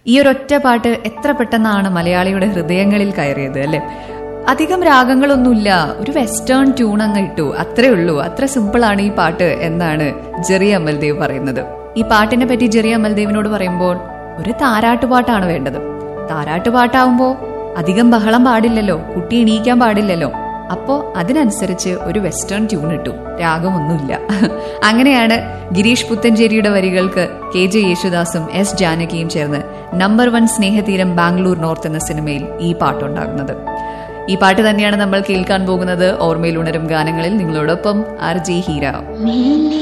ഈ ഒരൊറ്റ പാട്ട് എത്ര പെട്ടെന്നാണ് മലയാളിയുടെ ഹൃദയങ്ങളിൽ കയറിയത് അല്ലെ അധികം രാഗങ്ങളൊന്നുമില്ല ഒരു വെസ്റ്റേൺ ട്യൂൺ അങ്ങ് ഇട്ടു അത്രേ ഉള്ളൂ അത്ര സിമ്പിൾ ആണ് ഈ പാട്ട് എന്നാണ് ജെറി അമൽദേവ് പറയുന്നത് ഈ പാട്ടിനെ പറ്റി ജെറി അമൽദേവിനോട് പറയുമ്പോൾ ഒരു താരാട്ടുപാട്ടാണ് വേണ്ടത് താരാട്ടുപാട്ടാവുമ്പോ അധികം ബഹളം പാടില്ലല്ലോ കുട്ടി എണീക്കാൻ പാടില്ലല്ലോ അപ്പോ അതിനനുസരിച്ച് ഒരു വെസ്റ്റേൺ ട്യൂൺ ഇട്ടു രാഗമൊന്നുമില്ല അങ്ങനെയാണ് ഗിരീഷ് പുത്തഞ്ചേരിയുടെ വരികൾക്ക് കെ ജെ യേശുദാസും എസ് ജാനകിയും ചേർന്ന് number one Snehatheeram Bangalore north എന്ന സിനിമയിൽ ഈ പാട്ടുണ്ടാകുന്നത് ഈ പാട്ട് തന്നെയാണ് നമ്മൾ കേൾക്കാൻ പോകുന്നത് ഓർമ്മയിൽ ഉണരും ഗാനങ്ങളിൽ നിങ്ങളോടൊപ്പം ആർ ജി ഹീര